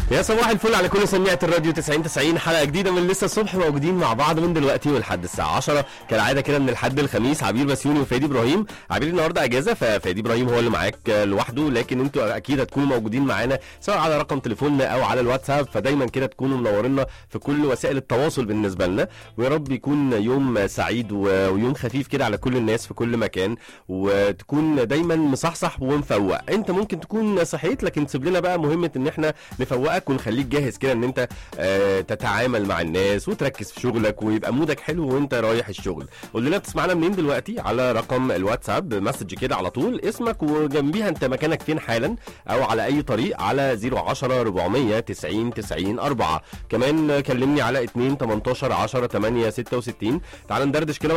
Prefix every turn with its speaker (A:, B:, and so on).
A: يا صباح الفل على كل سميعة الراديو 90 90 حلقة جديدة من لسه الصبح موجودين مع بعض من دلوقتي ولحد الساعة 10 كالعادة كده من الحد الخميس عبير بسيوني وفادي ابراهيم عبير النهارده اجازة ففادي ابراهيم هو اللي معاك لوحده لكن انتوا اكيد هتكونوا موجودين معانا سواء على رقم تليفوننا او على الواتساب فدايما كده تكونوا منورينا في كل وسائل التواصل بالنسبة لنا ويا رب يكون يوم سعيد و- ويوم خفيف كده على كل الناس في كل مكان وتكون دايما مصحصح ومفوق انت ممكن تكون صحيت لكن تسيب لنا بقى مهمة ان احنا نفوقك ونخليك جاهز كده ان انت آه، تتعامل مع الناس وتركز في شغلك ويبقى مودك حلو وانت رايح الشغل قول لنا بتسمعنا منين دلوقتي على رقم الواتساب مسج كده على طول اسمك وجنبيها انت مكانك فين حالا او على اي طريق على 010 400 90 90 4 كمان كلمني على 2 18 10 8 66 تعال ندردش كده